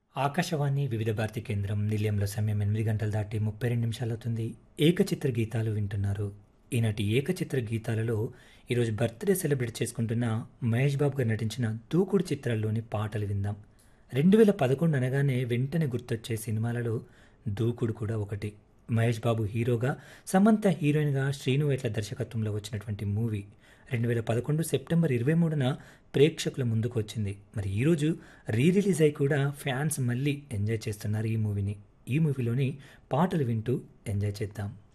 ఆకాశవాణి వివిధ భారతి కేంద్రం నిలయంలో సమయం ఎనిమిది గంటలు దాటి ముప్పై రెండు నిమిషాలవుతుంది ఏకచిత్ర గీతాలు వింటున్నారు ఈనాటి ఏకచిత్ర గీతాలలో ఈరోజు బర్త్డే సెలబ్రేట్ చేసుకుంటున్న మహేష్ బాబు గారు నటించిన దూకుడు చిత్రాల్లోని పాటలు విందాం రెండు వేల పదకొండు అనగానే వెంటనే గుర్తొచ్చే సినిమాలలో దూకుడు కూడా ఒకటి మహేష్ బాబు హీరోగా సమంత హీరోయిన్గా శ్రీను వేట్ల దర్శకత్వంలో వచ్చినటువంటి మూవీ రెండు వేల పదకొండు సెప్టెంబర్ ఇరవై మూడున ప్రేక్షకుల ముందుకు వచ్చింది మరి ఈరోజు రీ రిలీజ్ అయి కూడా ఫ్యాన్స్ మళ్ళీ ఎంజాయ్ చేస్తున్నారు ఈ మూవీని ఈ మూవీలోని పాటలు వింటూ ఎంజాయ్ చేద్దాం